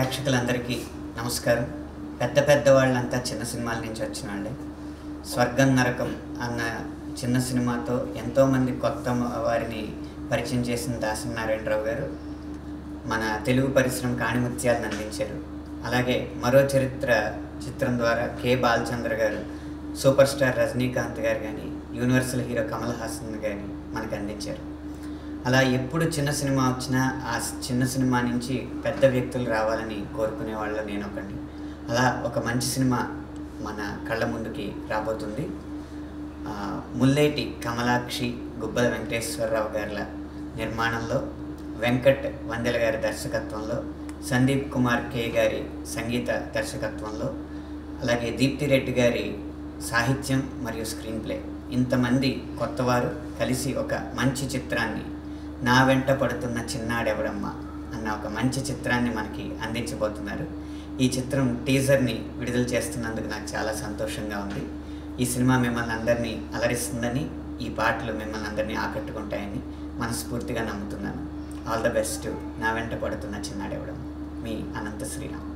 ప్రేక్షకులందరికీ నమస్కారం పెద్ద పెద్ద వాళ్ళంతా చిన్న సినిమాల నుంచి వచ్చిన వాళ్ళే స్వర్గం నరకం అన్న చిన్న సినిమాతో ఎంతోమంది కొత్త వారిని పరిచయం చేసిన దాసరి నారాయణరావు గారు మన తెలుగు పరిశ్రమ కాణిముత్యాలను అందించారు అలాగే మరో చరిత్ర చిత్రం ద్వారా కె బాలచంద్ర గారు సూపర్ స్టార్ రజనీకాంత్ గారు కానీ యూనివర్సల్ హీరో కమల్ హాసన్ కానీ మనకు అందించారు అలా ఎప్పుడు చిన్న సినిమా వచ్చినా ఆ చిన్న సినిమా నుంచి పెద్ద వ్యక్తులు రావాలని కోరుకునే వాళ్ళ నేను ఒకటి అలా ఒక మంచి సినిమా మన కళ్ళ ముందుకి రాబోతుంది ఆ, ముల్లేటి కమలాక్షి గుబ్బల వెంకటేశ్వరరావు గారి నిర్మాణంలో వెంకట్ వందెల గారి దర్శకత్వంలో సందీప్ కుమార్ కే గారి సంగీత దర్శకత్వంలో అలాగే దీప్తి రెడ్డి గారి సాహిత్యం మరియు స్క్రీన్ ప్లే ఇంతమంది కొత్తవారు కలిసి ఒక మంచి చిత్రాన్ని నా వెంట పడుతున్న చిన్నాడెవడమ్మ అన్న ఒక మంచి చిత్రాన్ని మనకి అందించబోతున్నారు ఈ చిత్రం టీజర్ని విడుదల చేస్తున్నందుకు నాకు చాలా సంతోషంగా ఉంది ఈ సినిమా మిమ్మల్ని అందరినీ అలరిస్తుందని ఈ పాటలు మిమ్మల్ని అందరినీ ఆకట్టుకుంటాయని మనస్ఫూర్తిగా నమ్ముతున్నాను ఆల్ ద బెస్ట్ నా వెంట పడుతున్న చిన్నాడెవడమ్మ మీ అనంత శ్రీరామ్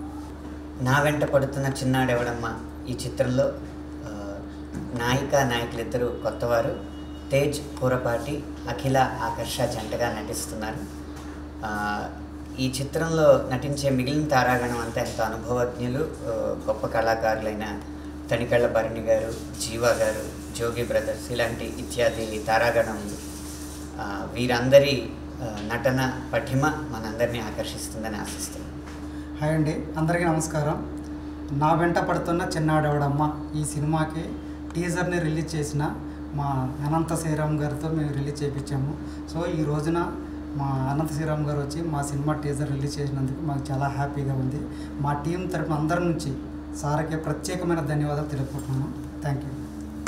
నా వెంట పడుతున్న చిన్నాడెవడమ్మ ఈ చిత్రంలో ఆ, నాయిక నాయకులిద్దరూ కొత్తవారు తేజ్ పూరపాటి అఖిల ఆకర్ష జంటగా నటిస్తున్నారు ఆ, ఈ చిత్రంలో నటించే మిగిలిన తారాగణం అంతా ఎంతో అనుభవజ్ఞులు ఆ, గొప్ప కళాకారులైన తనికళ్ళ భరణి గారు జీవా గారు జోగి బ్రదర్స్ ఇలాంటి ఇత్యాది తారాగణం ఉంది ఆ, వీరందరి ఆ, నటన పటిమ మనందరినీ ఆకర్షిస్తుందని ఆశిస్తున్నాను హాయ్ అండి అందరికీ నమస్కారం నా వెంట పడుతున్న చిన్నాడవడమ్మ ఈ సినిమాకి టీజర్ని రిలీజ్ చేసిన మా అనంత శ్రీరామ్ గారితో మేము రిలీజ్ చేయించాము సో ఈ రోజున మా అనంత శ్రీరామ్ గారు వచ్చి మా సినిమా టీజర్ రిలీజ్ చేసినందుకు మాకు చాలా హ్యాపీగా ఉంది మా టీం తరపున అందరి నుంచి సార్కి ప్రత్యేకమైన ధన్యవాదాలు తెలుపుకుంటున్నాను థ్యాంక్ యూ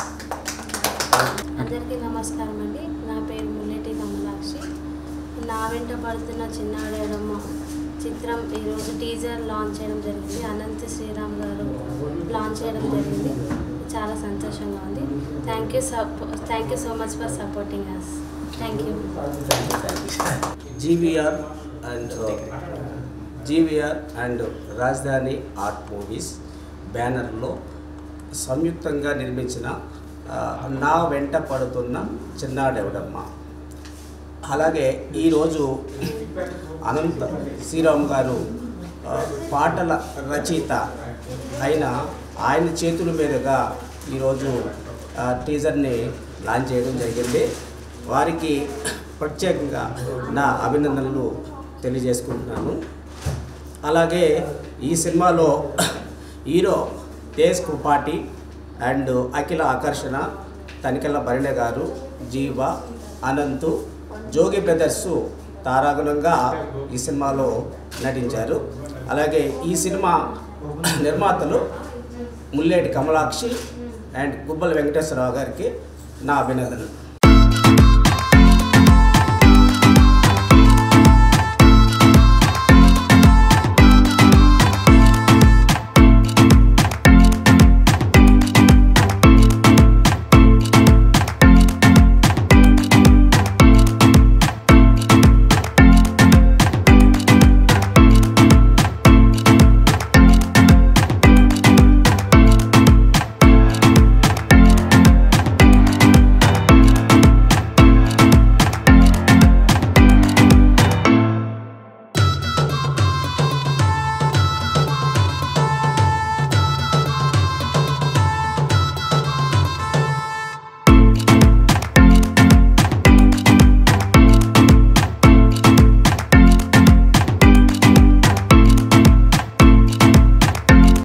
అందరికీ నమస్కారం అండి నా పేరు ముల్లెటి కమలాక్షి నా వెంట పడుతున్న చిన్నాడేడమ్మ చిత్రం ఈరోజు టీజర్ లాంచ్ చేయడం జరిగింది అనంత శ్రీరామ్ గారు లాంచ్ చేయడం జరిగింది చాలా సంతోషంగా ఉంది థ్యాంక్ యూ సపో thank you so much for supporting us thank you GVR and GVR and Rajadhani art movies బ్యానర్లో సంయుక్తంగా నిర్మించిన ఆ, నా వెంట పడుతున్న చిన్నాడెవడమ్మ అలాగే ఈరోజు అనంత శ్రీరామ్ గారు ఆ, పాటల రచయిత అయిన ఆయన చేతుల మీదుగా ఈరోజు ఆ, టీజర్ని లాంచ్ చేయడం జరిగింది వారికి ప్రత్యేకంగా నా అభినందనలు తెలియజేసుకుంటున్నాను అలాగే ఈ సినిమాలో హీరో తేజ్ కుపాటి అండ్ అఖిల ఆకర్షణ తనికెళ్ళ భరణి గారు జీవ అనంతు జోగి బ్రదర్స్ తారాగుణంగా ఈ సినిమాలో నటించారు అలాగే ఈ సినిమా నిర్మాతలు ముల్లేటి కమలాక్షి అండ్ గుబ్బల వెంకటేశ్వరరావు గారికి నా అభినందనలు